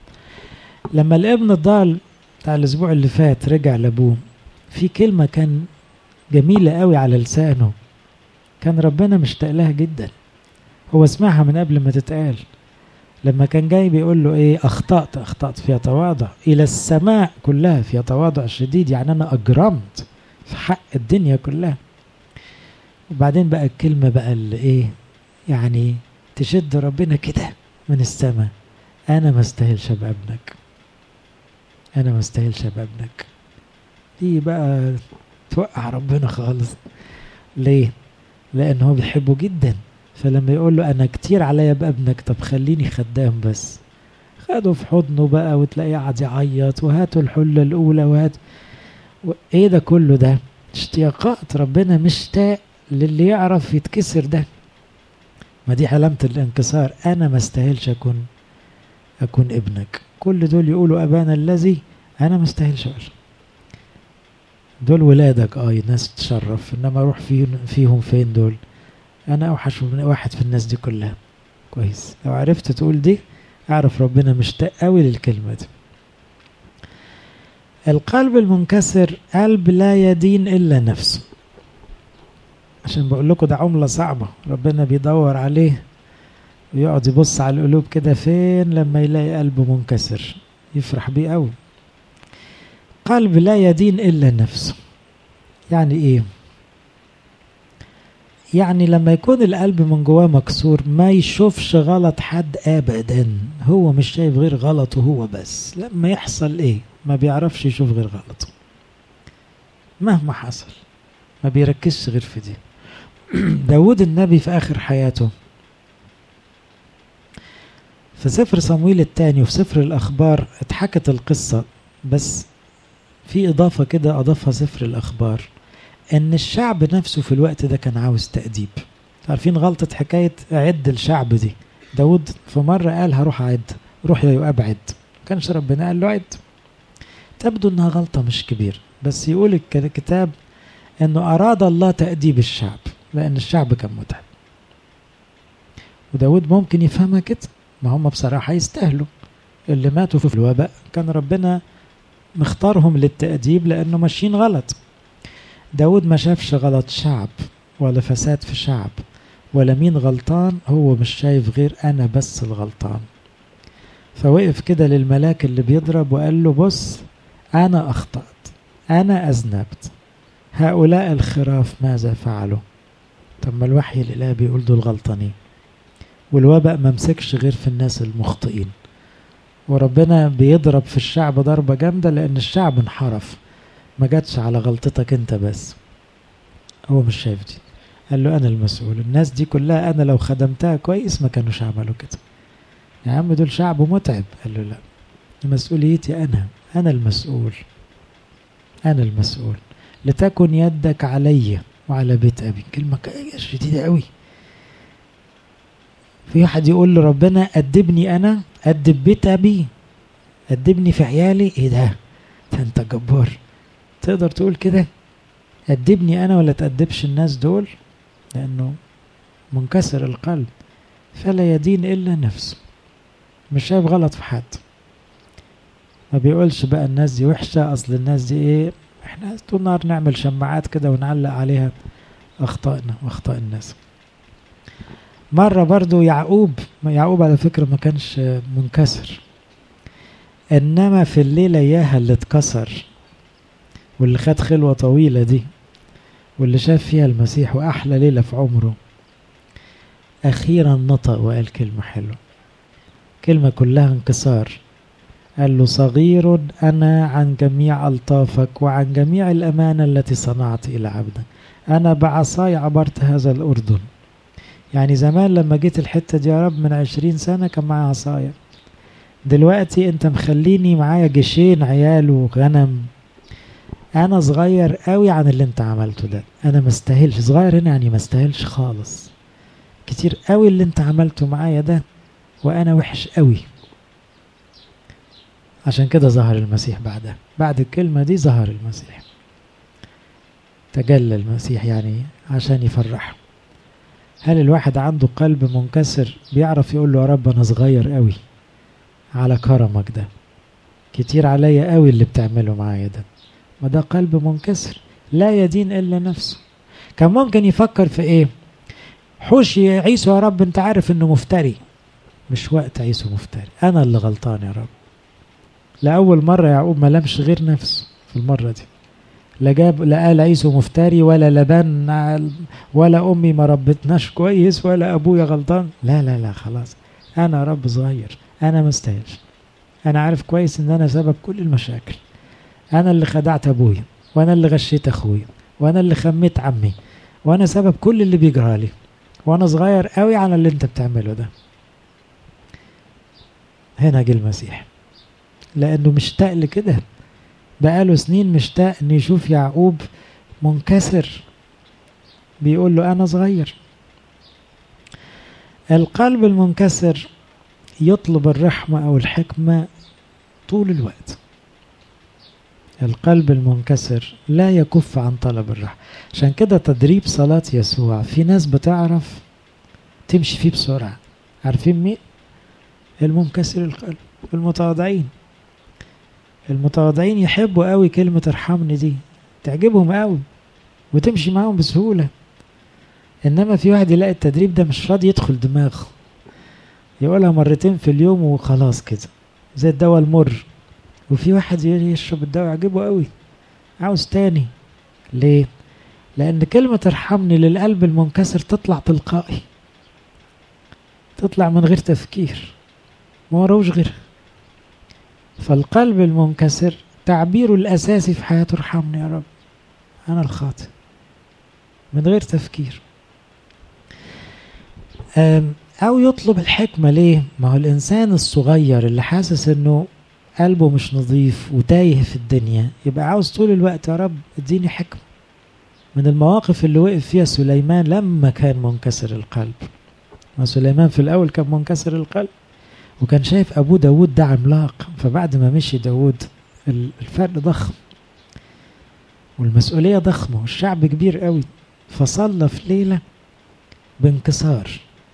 لما الابن الضال بتاع الأسبوع اللي فات رجع لأبوه في كلمة كان جميلة قوي على لسانه كان ربنا مشتاق لها جدا هو سمعها من قبل ما تتقال لما كان جاي بيقول له ايه اخطأت اخطأت فيها تواضع الى السماء كلها فيها تواضع شديد يعني انا اجرمت في حق الدنيا كلها وبعدين بقى الكلمة بقى اللي ايه يعني تشد ربنا كده من السماء انا ما استاهلش ابقى ابنك انا ما استاهلش ابقى ابنك دي بقى توقع ربنا خالص ليه لان هو بيحبه جدا فلما يقول له انا كتير عليا ابقى ابنك طب خليني خدام بس خده في حضنه بقى وتلاقيه قاعد يعيط وهاتوا الحله الاولى وهات و... ايه ده كله ده اشتياقات ربنا مشتاق للي يعرف يتكسر ده ما دي علامة الانكسار أنا ما استاهلش أكون أكون ابنك كل دول يقولوا أبانا الذي أنا ما استاهلش أقول دول ولادك اه ناس تشرف انما اروح فيهم فيهم فين دول انا اوحش من واحد في الناس دي كلها كويس لو عرفت تقول دي اعرف ربنا مشتاق قوي للكلمه دي القلب المنكسر قلب لا يدين الا نفسه عشان بقول لكم ده عمله صعبه ربنا بيدور عليه ويقعد يبص على القلوب كده فين لما يلاقي قلب منكسر يفرح بيه قوي قلب لا يدين الا نفسه يعني ايه يعني لما يكون القلب من جواه مكسور ما يشوفش غلط حد ابدا هو مش شايف غير غلطه هو بس لما يحصل ايه ما بيعرفش يشوف غير غلطه مهما حصل ما بيركزش غير في دي داود النبي في اخر حياته في سفر صمويل الثاني وفي سفر الاخبار اتحكت القصه بس في اضافه كده اضافها سفر الاخبار ان الشعب نفسه في الوقت ده كان عاوز تأديب عارفين غلطة حكاية عد الشعب دي داود في مرة قال هروح أعد روح يا يؤاب عد كانش ربنا قال له عد تبدو انها غلطة مش كبيرة بس يقول الكتاب انه اراد الله تأديب الشعب لان الشعب كان متعب وداود ممكن يفهمها كده ما هم بصراحة يستاهلوا اللي ماتوا في الوباء كان ربنا مختارهم للتأديب لأنه ماشيين غلط داود ما شافش غلط شعب ولا فساد في شعب ولا مين غلطان هو مش شايف غير أنا بس الغلطان فوقف كده للملاك اللي بيضرب وقال له بص أنا أخطأت أنا أذنبت هؤلاء الخراف ماذا فعلوا طب ما الوحي الإله بيقول دول غلطانين والوباء ما مسكش غير في الناس المخطئين وربنا بيضرب في الشعب ضربة جامدة لأن الشعب انحرف ما جاتش على غلطتك انت بس هو مش شايف دي قال له انا المسؤول الناس دي كلها انا لو خدمتها كويس ما كانوش عملوا كده يا عم دول شعب متعب قال له لا مسؤوليتي انا انا المسؤول انا المسؤول لتكن يدك علي وعلى بيت ابي كلمه شديده قوي في واحد يقول لربنا أدبني أنا أدب بيت أبي أدبني في عيالي إيه ده ده أنت جبار تقدر تقول كده أدبني أنا ولا تأدبش الناس دول لأنه منكسر القلب فلا يدين إلا نفسه مش شايف غلط في حد ما بيقولش بقى الناس دي وحشة أصل الناس دي إيه إحنا طول النهار نعمل شماعات كده ونعلق عليها أخطائنا وأخطاء الناس مرة برضو يعقوب يعقوب على فكرة ما كانش منكسر إنما في الليلة إياها اللي اتكسر واللي خد خلوة طويلة دي واللي شاف فيها المسيح وأحلى ليلة في عمره أخيرا نطق وقال كلمة حلوة كلمة كلها انكسار قال له صغير أنا عن جميع ألطافك وعن جميع الأمانة التي صنعت إلى عبدك أنا بعصاي عبرت هذا الأردن يعني زمان لما جيت الحتة دي يا رب من عشرين سنة كان معايا عصاية دلوقتي انت مخليني معايا جيشين عيال وغنم انا صغير قوي عن اللي انت عملته ده انا مستاهلش صغير هنا يعني مستاهلش خالص كتير قوي اللي انت عملته معايا ده وانا وحش قوي عشان كده ظهر المسيح بعدها بعد الكلمة دي ظهر المسيح تجلى المسيح يعني عشان يفرحه هل الواحد عنده قلب منكسر بيعرف يقول له يا رب انا صغير قوي على كرمك ده كتير عليا قوي اللي بتعمله معايا ده ما ده قلب منكسر لا يدين الا نفسه كان ممكن يفكر في ايه حوش عيسو يا رب انت عارف انه مفتري مش وقت عيسو مفتري انا اللي غلطان يا رب لأول مرة يعقوب ما لمش غير نفسه في المرة دي لا جاب لا قال عيسو مفتري ولا لبان ولا امي ما ربتناش كويس ولا ابويا غلطان لا لا لا خلاص انا رب صغير انا مستاهلش انا عارف كويس ان انا سبب كل المشاكل انا اللي خدعت ابويا وانا اللي غشيت اخويا وانا اللي خميت عمي وانا سبب كل اللي بيجرالي وانا صغير قوي على اللي انت بتعمله ده هنا جه المسيح لانه مشتاق لكده بقاله سنين مشتاق ان يشوف يعقوب منكسر بيقول له انا صغير القلب المنكسر يطلب الرحمة او الحكمة طول الوقت القلب المنكسر لا يكف عن طلب الرحمة عشان كده تدريب صلاة يسوع في ناس بتعرف تمشي فيه بسرعة عارفين مين المنكسر القلب المتواضعين المتواضعين يحبوا قوي كلمة ارحمني دي تعجبهم قوي وتمشي معاهم بسهولة انما في واحد يلاقي التدريب ده مش راضي يدخل دماغه يقولها مرتين في اليوم وخلاص كده زي الدواء المر وفي واحد يشرب الدواء يعجبه قوي عاوز تاني ليه لان كلمة ارحمني للقلب المنكسر تطلع تلقائي تطلع من غير تفكير ما وراوش غيرها فالقلب المنكسر تعبيره الأساسي في حياته ارحمني يا رب أنا الخاطئ من غير تفكير أو يطلب الحكمة ليه؟ ما هو الإنسان الصغير اللي حاسس إنه قلبه مش نظيف وتايه في الدنيا يبقى عاوز طول الوقت يا رب اديني حكمة من المواقف اللي وقف فيها سليمان لما كان منكسر القلب ما سليمان في الأول كان منكسر القلب وكان شايف أبوه داود ده عملاق فبعد ما مشي داود الفرق ضخم والمسؤولية ضخمة والشعب كبير قوي فصلى في ليلة بانكسار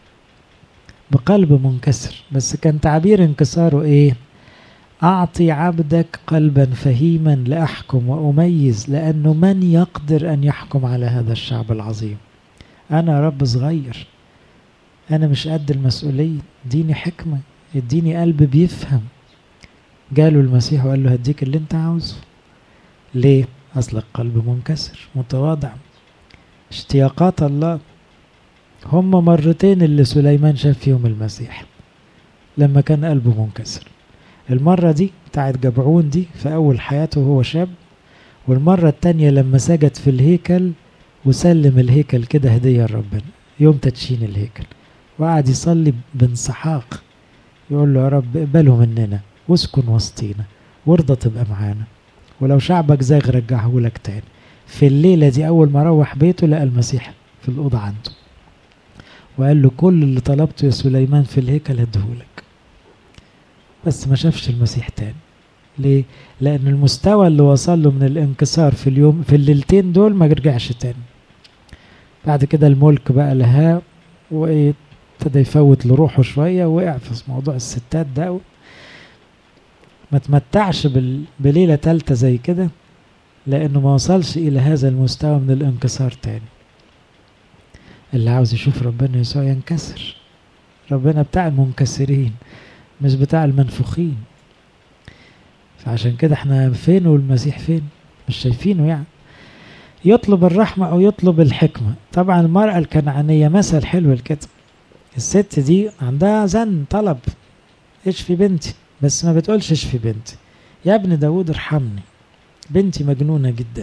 بقلب منكسر بس كان تعبير انكساره ايه أعطي عبدك قلبا فهيما لأحكم وأميز لأنه من يقدر أن يحكم على هذا الشعب العظيم أنا رب صغير أنا مش قد المسؤولية اديني حكمة اديني قلب بيفهم جاله المسيح وقال له هديك اللي انت عاوزه ليه اصل القلب منكسر متواضع اشتياقات الله هم مرتين اللي سليمان شاف فيهم المسيح لما كان قلبه منكسر المرة دي بتاعت جبعون دي في أول حياته وهو شاب والمرة التانية لما سجد في الهيكل وسلم الهيكل كده هدية لربنا يوم تدشين الهيكل وقعد يصلي بانسحاق يقول له يا رب اقبله مننا واسكن وسطينا وارضى تبقى معانا ولو شعبك زاغ رجعه لك تاني في الليلة دي أول ما روح بيته لقى المسيح في الأوضة عنده وقال له كل اللي طلبته يا سليمان في الهيكل هديهولك بس ما شافش المسيح تاني ليه؟ لأن المستوى اللي وصل له من الانكسار في اليوم في الليلتين دول ما رجعش تاني بعد كده الملك بقى لها وابتدى يفوت لروحه شوية وقع في موضوع الستات ده ما تمتعش بال... بليلة تالتة زي كده لأنه ما وصلش إلى هذا المستوى من الانكسار تاني اللي عاوز يشوف ربنا يسوع ينكسر ربنا بتاع المنكسرين مش بتاع المنفوخين فعشان كده احنا فين والمسيح فين مش شايفينه يعني يطلب الرحمة أو يطلب الحكمة طبعا المرأة الكنعانية مثل حلو كده الست دي عندها زن طلب اشفي بنتي بس ما بتقولش اشفي بنتي يا ابن داود ارحمني بنتي مجنونة جدا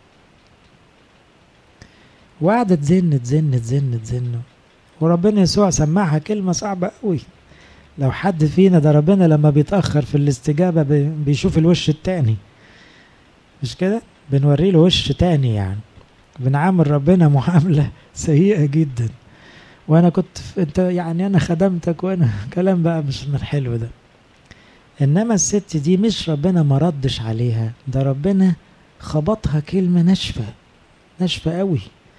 وقعدت تزن تزن تزن تزن وربنا يسوع سمعها كلمة صعبة قوي لو حد فينا ده ربنا لما بيتأخر في الاستجابة بيشوف الوش التاني مش كده بنوري له وش تاني يعني بنعامل ربنا معاملة سيئة جدا وانا كنت انت يعني انا خدمتك وانا كلام بقى مش من الحلو ده انما الست دي مش ربنا ما ردش عليها ده ربنا خبطها كلمة ناشفة ناشفة قوي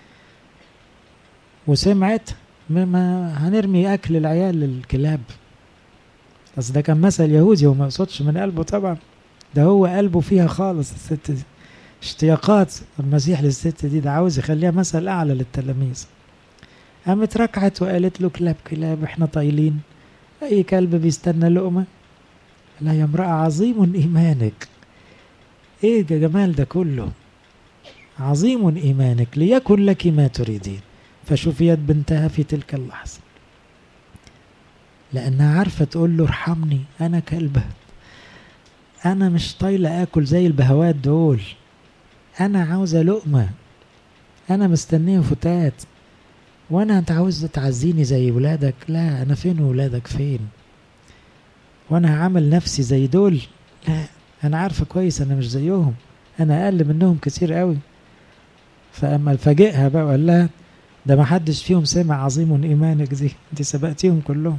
وسمعت ما هنرمي اكل العيال للكلاب بس ده كان مثل يهودي وما يقصدش من قلبه طبعا ده هو قلبه فيها خالص الست دي اشتياقات المسيح للست دي ده عاوز يخليها مثل اعلى للتلاميذ قامت ركعت وقالت له كلاب كلاب احنا طايلين اي كلب بيستنى لقمه لا يا امرأة عظيم إيمانك إيه يا جمال ده كله عظيم إيمانك ليكن لك ما تريدين فشفيت بنتها في تلك اللحظة لأنها عارفة تقول له ارحمني أنا كلبة أنا مش طايلة آكل زي البهوات دول أنا عاوزة لقمة أنا مستنية فتات وأنا أنت عاوز تعزيني زي ولادك لا أنا فين ولادك فين وأنا هعمل نفسي زي دول لا أنا عارفة كويس أنا مش زيهم أنا أقل منهم كتير قوي فأما الفاجئها بقى وقال لها ده ما حدش فيهم سمع عظيم إيمانك دي أنت سبقتيهم كلهم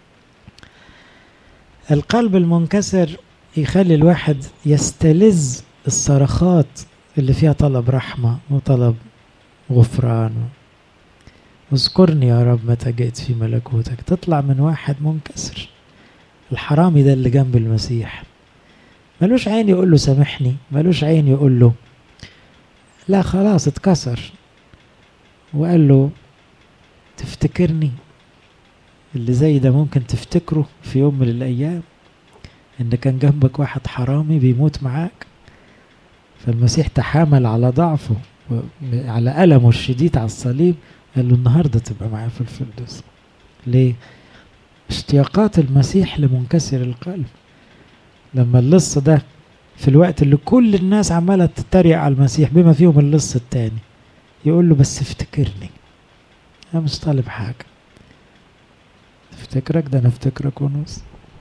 القلب المنكسر يخلي الواحد يستلذ الصرخات اللي فيها طلب رحمة وطلب غفران اذكرني يا رب متى جئت في ملكوتك تطلع من واحد منكسر الحرامي ده اللي جنب المسيح ملوش عين يقول له سامحني ملوش عين يقول له لا خلاص اتكسر وقال له تفتكرني اللي زي ده ممكن تفتكره في يوم من الأيام إن كان جنبك واحد حرامي بيموت معاك فالمسيح تحامل على ضعفه على ألمه الشديد على الصليب قال له النهاردة تبقى معايا في الفردوس ليه؟ اشتياقات المسيح لمنكسر القلب لما اللص ده في الوقت اللي كل الناس عمالة تتريق على المسيح بما فيهم اللص التاني يقول له بس افتكرني أنا مش طالب حاجة افتكرك ده أنا افتكرك ونص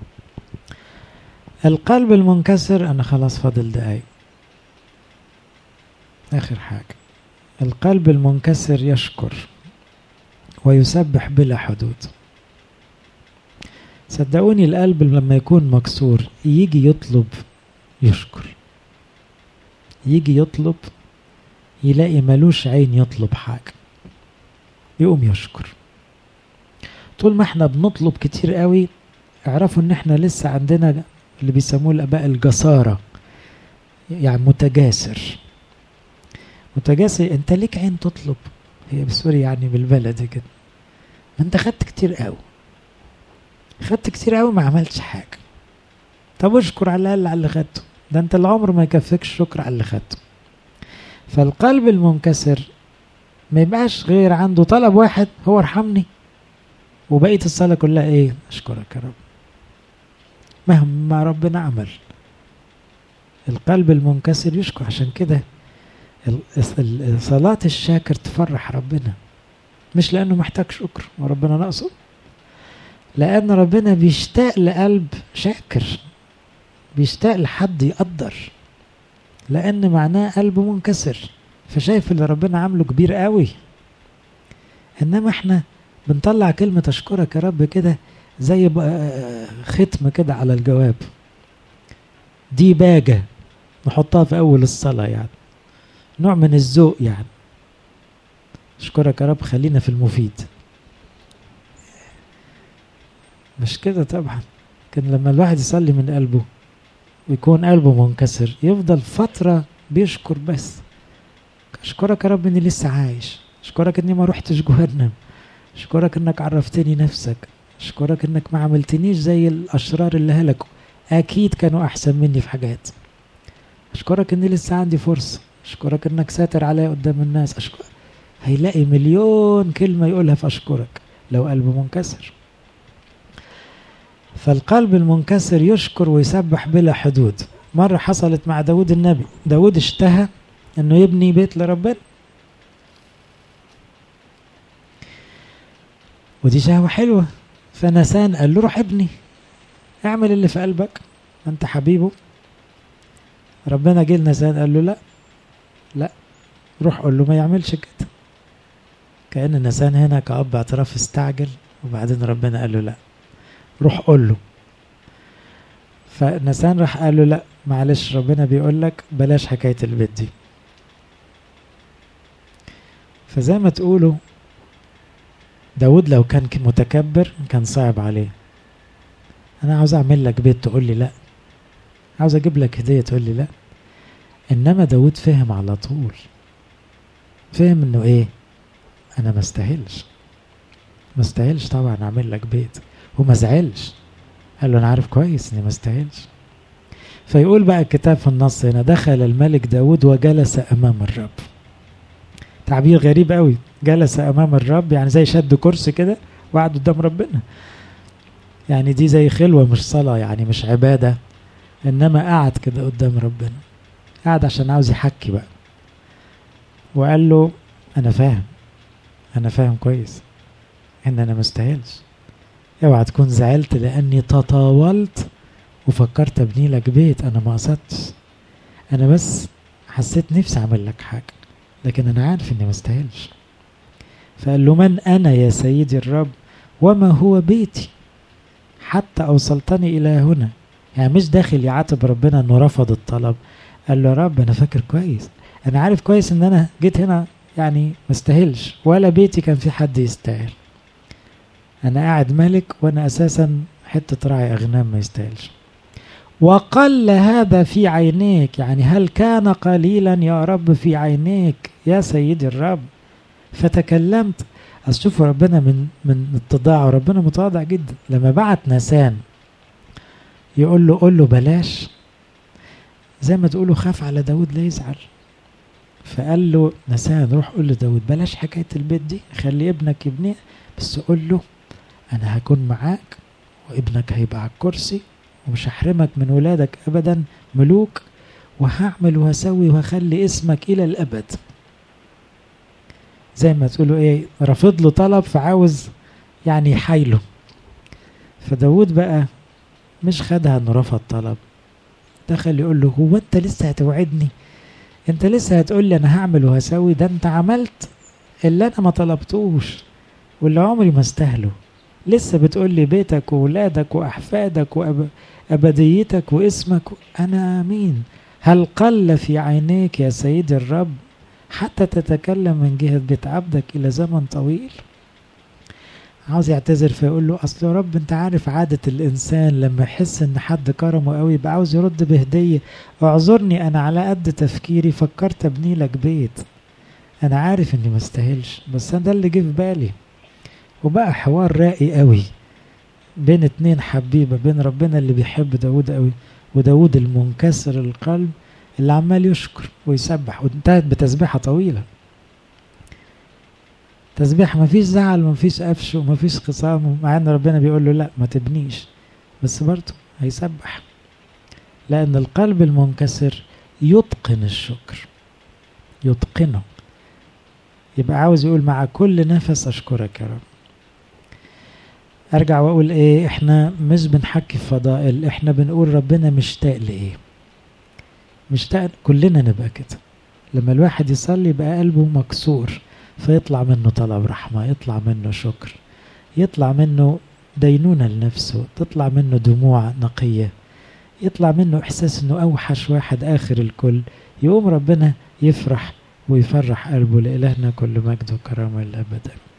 القلب المنكسر أنا خلاص فاضل دقايق آخر حاجة القلب المنكسر يشكر ويسبح بلا حدود صدقوني القلب لما يكون مكسور يجي يطلب يشكر يجي يطلب يلاقي ملوش عين يطلب حاجة يقوم يشكر طول ما احنا بنطلب كتير قوي اعرفوا ان احنا لسه عندنا اللي بيسموه الاباء الجسارة يعني متجاسر متجاسر انت ليك عين تطلب هي بسوري يعني بالبلدي كده ما انت خدت كتير قوي خدت كتير قوي ما عملتش حاجة طب اشكر على الاقل على اللي خدته ده انت العمر ما يكفيكش شكر على اللي خدته فالقلب المنكسر ما يبقاش غير عنده طلب واحد هو ارحمني وبقية الصلاة كلها ايه اشكرك يا رب مهما ربنا عمل القلب المنكسر يشكر عشان كده صلاة الشاكر تفرح ربنا مش لأنه محتاج شكر وربنا ناقصه لأن ربنا بيشتاق لقلب شاكر بيشتاق لحد يقدر لأن معناه قلب منكسر فشايف اللي ربنا عامله كبير قوي إنما احنا بنطلع كلمة أشكرك يا رب كده زي ختم كده على الجواب دي باجة نحطها في أول الصلاة يعني نوع من الذوق يعني أشكرك يا رب خلينا في المفيد مش كده طبعا كان لما الواحد يصلي من قلبه ويكون قلبه منكسر يفضل فترة بيشكر بس اشكرك يا رب اني لسه عايش اشكرك اني ما روحتش جهنم اشكرك انك عرفتني نفسك اشكرك انك ما عملتنيش زي الاشرار اللي هلكوا اكيد كانوا احسن مني في حاجات اشكرك اني لسه عندي فرصة اشكرك انك ساتر عليا قدام الناس اشكرك هيلاقي مليون كلمة يقولها في اشكرك لو قلبه منكسر فالقلب المنكسر يشكر ويسبح بلا حدود مرة حصلت مع داود النبي داود اشتهى انه يبني بيت لربنا ودي شهوة حلوة فنسان قال له روح ابني اعمل اللي في قلبك انت حبيبه ربنا جه لنسان قال له لا لا روح قول له ما يعملش كده كأن نسان هنا كأب اعتراف استعجل وبعدين ربنا قال له لا روح قول له فنسان راح قال له لا معلش ربنا بيقول لك بلاش حكاية البيت دي فزي ما تقولوا داود لو كان متكبر كان صعب عليه انا عاوز اعمل لك بيت تقول لي لا عاوز اجيب لك هديه تقول لي لا انما داود فهم على طول فهم انه ايه انا ما استاهلش ما استاهلش طبعا اعمل لك بيت وما زعلش قال له انا عارف كويس اني ما استاهلش فيقول بقى الكتاب في النص هنا دخل الملك داود وجلس امام الرب تعبير غريب قوي جلس امام الرب يعني زي شد كرسي كده وقعد قدام ربنا يعني دي زي خلوه مش صلاه يعني مش عباده انما قعد كده قدام ربنا قعد عشان عاوز يحكي بقى وقال له انا فاهم انا فاهم كويس ان انا مستاهلش اوعى تكون زعلت لاني تطاولت وفكرت ابني لك بيت انا ما قصدتش انا بس حسيت نفسي اعمل لك حاجه لكن انا عارف اني مستاهلش فقال له من انا يا سيدي الرب وما هو بيتي حتى اوصلتني الى هنا يعني مش داخل يعاتب ربنا انه رفض الطلب قال له يا رب انا فاكر كويس انا عارف كويس ان انا جيت هنا يعني مستاهلش ولا بيتي كان في حد يستاهل انا قاعد ملك وانا اساسا حته راعي اغنام ما يستاهلش وقل هذا في عينيك يعني هل كان قليلا يا رب في عينيك يا سيدي الرب فتكلمت أصل شوفوا ربنا من من اتضاعه ربنا متواضع جدا لما بعت نسان يقول له قول له بلاش زي ما تقولوا خاف على داود لا يزعل فقال له نسان روح قول لداود بلاش حكاية البيت دي خلي ابنك يبنيها بس قول له أنا هكون معاك وابنك هيبقى على الكرسي ومش هحرمك من ولادك أبدا ملوك وهعمل وهسوي وهخلي اسمك إلى الأبد زي ما تقولوا ايه رافض له طلب فعاوز يعني يحايله فداود بقى مش خدها انه رفض طلب دخل يقول له هو انت لسه هتوعدني انت لسه هتقول لي انا هعمل وهسوي ده انت عملت اللي انا ما طلبتوش واللي عمري ما استاهله لسه بتقول لي بيتك وولادك واحفادك وابديتك واسمك انا مين هل قل في عينيك يا سيدي الرب حتى تتكلم من جهة بيت عبدك إلى زمن طويل عاوز يعتذر فيقول له أصل يا رب أنت عارف عادة الإنسان لما يحس إن حد كرمه قوي يبقى عاوز يرد بهدية اعذرني أنا على قد تفكيري فكرت أبني لك بيت أنا عارف إني مستاهلش بس أنا ده اللي جه في بالي وبقى حوار راقي قوي بين اتنين حبيبة بين ربنا اللي بيحب داود قوي وداود المنكسر القلب اللي عمال يشكر ويسبح وانتهت بتسبيحة طويلة تسبيح ما فيش زعل ما فيش قفش وما فيش خصام مع ان ربنا بيقول له لا ما تبنيش بس برضه هيسبح لان القلب المنكسر يتقن الشكر يتقنه يبقى عاوز يقول مع كل نفس اشكرك يا رب ارجع واقول ايه احنا مش بنحكي في فضائل احنا بنقول ربنا مشتاق لايه مشتاق كلنا نبقى كده لما الواحد يصلي يبقى قلبه مكسور فيطلع منه طلب رحمة يطلع منه شكر يطلع منه دينونة لنفسه تطلع منه دموع نقية يطلع منه إحساس إنه أوحش واحد آخر الكل يقوم ربنا يفرح ويفرح قلبه لإلهنا كل مجد وكرامة للأبد